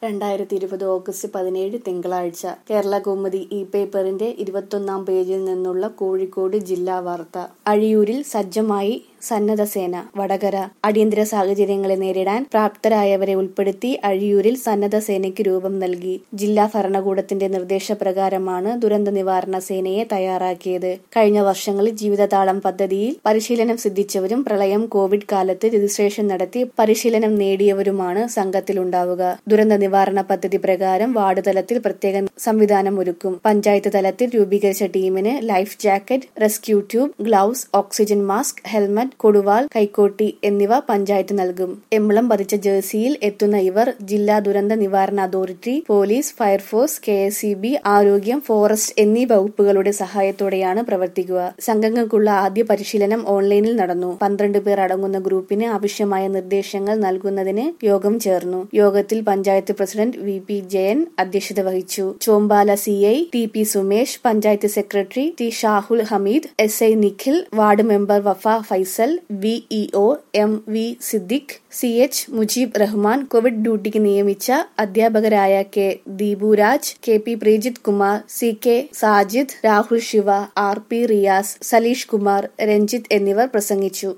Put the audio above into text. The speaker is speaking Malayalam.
രണ്ടായിരത്തി ഇരുപത് ഓഗസ്റ്റ് പതിനേഴ് തിങ്കളാഴ്ച കേരള കൗമുദി ഇ പേപ്പറിന്റെ ഇരുപത്തൊന്നാം പേജിൽ നിന്നുള്ള കോഴിക്കോട് ജില്ലാ വാർത്ത അഴിയൂരിൽ സജ്ജമായി സന്നദ്ധസേന വടകര അടിയന്തര സാഹചര്യങ്ങളെ നേരിടാൻ പ്രാപ്തരായവരെ ഉൾപ്പെടുത്തി അഴിയൂരിൽ സന്നദ്ധ സേനയ്ക്ക് രൂപം നൽകി ജില്ലാ ഭരണകൂടത്തിന്റെ നിർദ്ദേശപ്രകാരമാണ് ദുരന്ത നിവാരണ സേനയെ തയ്യാറാക്കിയത് കഴിഞ്ഞ വർഷങ്ങളിൽ ജീവിതതാളം പദ്ധതിയിൽ പരിശീലനം സിദ്ധിച്ചവരും പ്രളയം കോവിഡ് കാലത്ത് രജിസ്ട്രേഷൻ നടത്തി പരിശീലനം നേടിയവരുമാണ് സംഘത്തിലുണ്ടാവുക ദുരന്ത നിവാരണ പദ്ധതി പ്രകാരം വാർഡ് തലത്തിൽ പ്രത്യേക സംവിധാനം ഒരുക്കും പഞ്ചായത്ത് തലത്തിൽ രൂപീകരിച്ച ടീമിന് life jacket rescue tube gloves oxygen mask helmet കൊടുവാൾ കൈക്കോട്ടി എന്നിവ പഞ്ചായത്ത് നൽകും എമ്പളം പതിച്ച ജേഴ്സിയിൽ എത്തുന്ന ഇവർ ജില്ലാ ദുരന്ത നിവാരണ authority police fire force K S E B ആരോഗ്യം ഫോറസ്റ്റ് എന്നീ വകുപ്പുകളുടെ സഹായത്തോടെയാണ് പ്രവർത്തിക്കുക സംഘങ്ങൾക്കുള്ള ആദ്യ പരിശീലനം ഓൺലൈനിൽ നടന്നു പന്ത്രണ്ട് പേർ അടങ്ങുന്ന ഗ്രൂപ്പിന് ആവശ്യമായ നിർദ്ദേശങ്ങൾ നൽകുന്നതിന് യോഗം ചേർന്നു യോഗത്തിൽ panchayat president V P Jayan അധ്യക്ഷത വഹിച്ചു Chombala C I T P Sumesh panchayat secretary T Shahul Hameed S I Nikhil ward member Wafa Faisal VEO M V Siddique C H Mujeeb Rahman Covid ഡ്യൂട്ടിക്ക് നിയമിച്ച അധ്യാപകരായ K Deepuraj K P Preejith Kumar C K Sajid Rahul Shiva R P Riyas Saleesh Kumar Ranjith എന്നിവർ പ്രസംഗിച്ചു